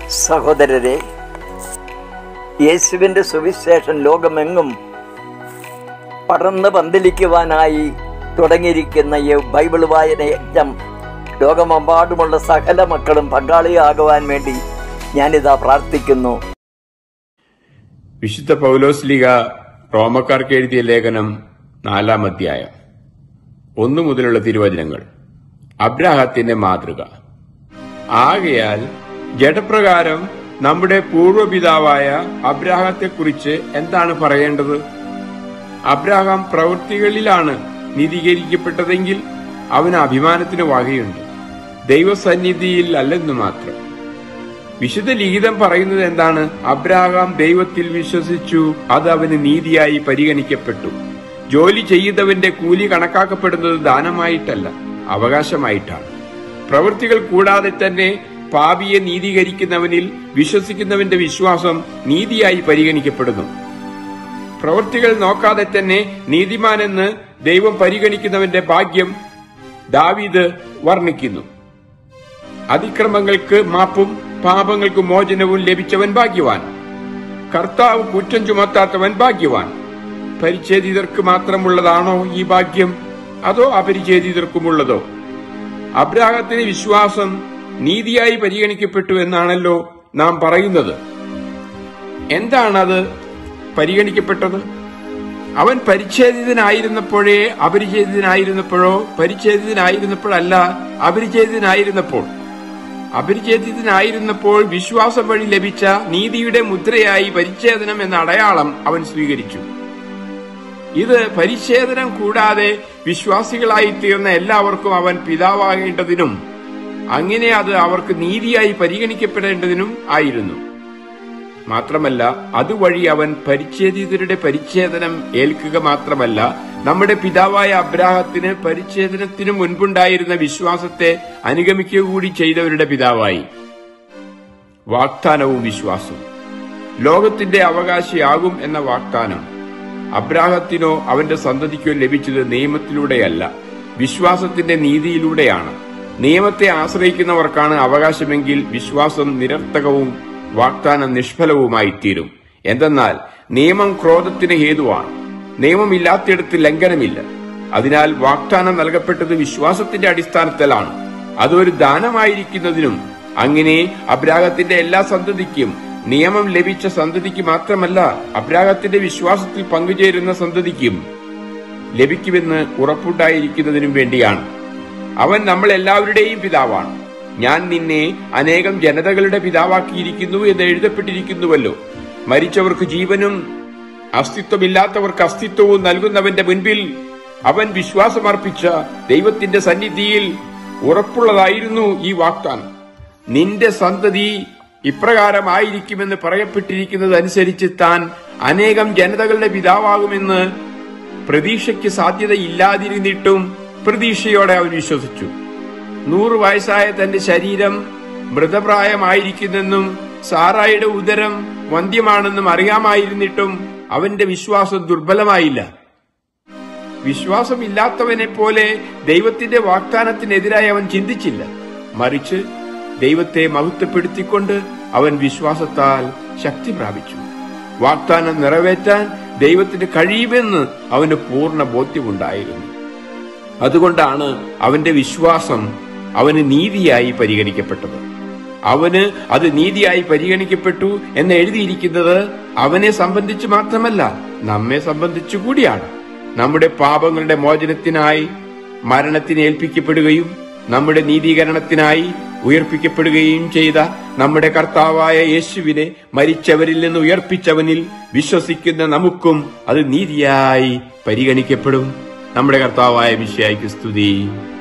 സഹോദരരെ യേശുവിൻ്റെ സുവിശേഷം ലോകമെങ്ങും പടർന്ന് പന്തലിക്കുവാനായി തുടങ്ങിയിരിക്കുന്ന ഈ ബൈബിൾ വായന യജ്ഞം ലോകമെമ്പാടുമുള്ള സകല മക്കളും പങ്കാളിയാകുവാൻ വേണ്ടി ഞാനിതാ പ്രാർത്ഥിക്കുന്നു വിശുദ്ധ പൗലോസ്ലിക റോമക്കാർക്ക് എഴുതിയ ലേഖനം നാലാം അധ്യായം ഒന്നു മുതലുള്ള തിരുവചനങ്ങൾ അബ്രാഹത്തിന്റെ മാതൃക ആകയാൽ ജഡപ്രകാരം നമ്മുടെ പൂർവ്വപിതാവായ അബ്രാഹത്തെക്കുറിച്ച് എന്താണ് പറയേണ്ടത് അബ്രാഹാം പ്രവൃത്തികളിലാണ് നീതീകരിക്കപ്പെട്ടതെങ്കിൽ അവന് അഭിമാനത്തിന് വകയുണ്ട് ദൈവസന്നിധിയിൽ അല്ലെന്ന് മാത്രം വിശുദ്ധ ലിഖിതം പറയുന്നത് എന്താണ് അബ്രാഹാം ദൈവത്തിൽ വിശ്വസിച്ചു അത് അവന് നീതിയായി പരിഗണിക്കപ്പെട്ടു ജോലി ചെയ്യുന്നവന്റെ കൂലി കണക്കാക്കപ്പെടുന്നത് ദാനമായിട്ടല്ല അവകാശമായിട്ടാണ് പ്രവൃത്തികൾ കൂടാതെ തന്നെ പാപിയെ നീതീകരിക്കുന്നവനിൽ വിശ്വസിക്കുന്നവന്റെ വിശ്വാസം നീതിയായി പരിഗണിക്കപ്പെടുന്നു പ്രവൃത്തികൾ നോക്കാതെ തന്നെ നീതിമാനെന്ന് ദൈവം പരിഗണിക്കുന്നവന്റെ ഭാഗ്യം ദാവീദ് വർണ്ണിക്കുന്നു അതിക്രമങ്ങൾക്ക് മാപ്പും പാപങ്ങൾക്ക് മോചനവും ലഭിച്ചവൻ ഭാഗ്യവാൻ കർത്താവ് കുറ്റം ചുമത്താത്തവൻ ഭാഗ്യവാൻ പരിച്ഛേദിതർക്ക് മാത്രമുള്ളതാണോ ഈ ഭാഗ്യം അതോ അപരിച്ഛേദിതർക്കുമുള്ളതോ അബ്രാഹത്തിന് വിശ്വാസം നീതിയായി പരിഗണിക്കപ്പെട്ടു എന്നാണല്ലോ നാം പറയുന്നത് എന്താണത് പരിഗണിക്കപ്പെട്ടത് അവൻ പരിച്ഛേദിതനായിരുന്നപ്പോഴേ അപരിച്ഛേദിതനായിരുന്നപ്പോഴോ പരിച്ഛേദിതനായിരുന്നപ്പോഴല്ല അപരിച്ഛേദിതനായിരുന്നപ്പോൾ അപരിച്ഛേദിതനായിരുന്നപ്പോൾ വിശ്വാസം വഴി ലഭിച്ച നീതിയുടെ മുദ്രയായി പരിച്ഛേദനം എന്ന അടയാളം അവൻ സ്വീകരിച്ചു ഇത് പരിച്ഛേദനം കൂടാതെ വിശ്വാസികളായി തീർന്ന എല്ലാവർക്കും അവൻ പിതാവാകേണ്ടതിനും അങ്ങനെ അത് അവർക്ക് നീതിയായി പരിഗണിക്കപ്പെടേണ്ടതിനും ആയിരുന്നു മാത്രമല്ല അതുവഴി അവൻ പരിച്ഛേദിതരുടെ പരിച്ഛേദനം ഏൽക്കുക മാത്രമല്ല നമ്മുടെ പിതാവായ അബ്രാഹത്തിന് പരിച്ഛേദനത്തിനു മുൻപുണ്ടായിരുന്ന വിശ്വാസത്തെ അനുഗമിക്കുക കൂടി ചെയ്തവരുടെ പിതാവായി വാഗ്ദാനവും വിശ്വാസവും ലോകത്തിന്റെ അവകാശിയാകും എന്ന വാഗ്ദാനം അബ്രാഹത്തിനോ അവന്റെ സന്തതിക്കോ ലഭിച്ചത് നിയമത്തിലൂടെയല്ല വിശ്വാസത്തിന്റെ നീതിയിലൂടെയാണ് നിയമത്തെ ആശ്രയിക്കുന്നവർക്കാണ് അവകാശമെങ്കിൽ വിശ്വാസം നിരർത്ഥകവും വാഗ്ദാനം നിഷ്ഫലവുമായി തീരും എന്തെന്നാൽ നിയമം ക്രോധത്തിന് ഹേതുവാണ് നിയമമില്ലാത്തിടത്ത് ലംഘനമില്ല അതിനാൽ വാഗ്ദാനം നൽകപ്പെട്ടത് വിശ്വാസത്തിന്റെ അടിസ്ഥാനത്തിലാണ് അതൊരു ദാനമായിരിക്കുന്നതിനും അങ്ങനെ അബ്രാഹത്തിന്റെ എല്ലാ സന്തതിക്കും നിയമം ലഭിച്ച സന്തതിക്ക് മാത്രമല്ല അബ്രാഹത്തിന്റെ വിശ്വാസത്തിൽ പങ്കുചേരുന്ന സന്തതിക്കും ലഭിക്കുമെന്ന് ഉറപ്പുണ്ടായിരിക്കുന്നതിനും വേണ്ടിയാണ് അവൻ നമ്മൾ എല്ലാവരുടെയും പിതാവാണ് ഞാൻ നിന്നെ അനേകം ജനതകളുടെ പിതാവാക്കിയിരിക്കുന്നു എന്ന് എഴുതപ്പെട്ടിരിക്കുന്നുവല്ലോ മരിച്ചവർക്ക് ജീവനും അസ്തിത്വമില്ലാത്തവർക്ക് അസ്തിത്വവും നൽകുന്നവന്റെ മുൻപിൽ അവൻ വിശ്വാസമർപ്പിച്ച ദൈവത്തിന്റെ സന്നിധിയിൽ ഉറപ്പുള്ളതായിരുന്നു ഈ വാഗ്ദാനം നിന്റെ സന്തതി ഇപ്രകാരമായിരിക്കുമെന്ന് പറയപ്പെട്ടിരിക്കുന്നത് അനുസരിച്ച് താൻ അനേകം ജനതകളുടെ പിതാവാകുമെന്ന് പ്രതീക്ഷയ്ക്ക് സാധ്യതയില്ലാതിരുന്നിട്ടും പ്രതീക്ഷയോടെ അവൻ വിശ്വസിച്ചു നൂറ് വയസ്സായ തന്റെ ശരീരം മൃതപ്രായമായിരിക്കുന്നെന്നും സാറായുടെ ഉദരം വന്ധ്യമാണെന്നും അറിയാമായിരുന്നിട്ടും അവന്റെ വിശ്വാസം ദുർബലമായില്ല വിശ്വാസമില്ലാത്തവനെ പോലെ ദൈവത്തിന്റെ വാഗ്ദാനത്തിനെതിരായി അവൻ ചിന്തിച്ചില്ല മറിച്ച് ദൈവത്തെ മഹത്വപ്പെടുത്തിക്കൊണ്ട് അവൻ വിശ്വാസത്താൽ ശക്തി പ്രാപിച്ചു വാഗ്ദാനം നിറവേറ്റാൻ ദൈവത്തിന് കഴിയുമെന്ന് അവന് പൂർണ്ണ ബോധ്യമുണ്ടായിരുന്നു അതുകൊണ്ടാണ് അവന്റെ വിശ്വാസം അവന് നീതിയായി പരിഗണിക്കപ്പെട്ടത് അവന് അത് നീതിയായി പരിഗണിക്കപ്പെട്ടു എന്ന് എഴുതിയിരിക്കുന്നത് അവനെ സംബന്ധിച്ച് മാത്രമല്ല നമ്മെ സംബന്ധിച്ചു കൂടിയാണ് നമ്മുടെ പാപങ്ങളുടെ മോചനത്തിനായി മരണത്തിന് ഏൽപ്പിക്കപ്പെടുകയും നമ്മുടെ നീതീകരണത്തിനായി ഉയർപ്പിക്കപ്പെടുകയും ചെയ്ത നമ്മുടെ കർത്താവായ യേശുവിനെ മരിച്ചവരിൽ നിന്ന് ഉയർപ്പിച്ചവനിൽ വിശ്വസിക്കുന്ന നമുക്കും അത് നീതിയായി പരിഗണിക്കപ്പെടും നമ്മുടെ കർത്താവായ വിഷയായിക്ക് സ്തുതി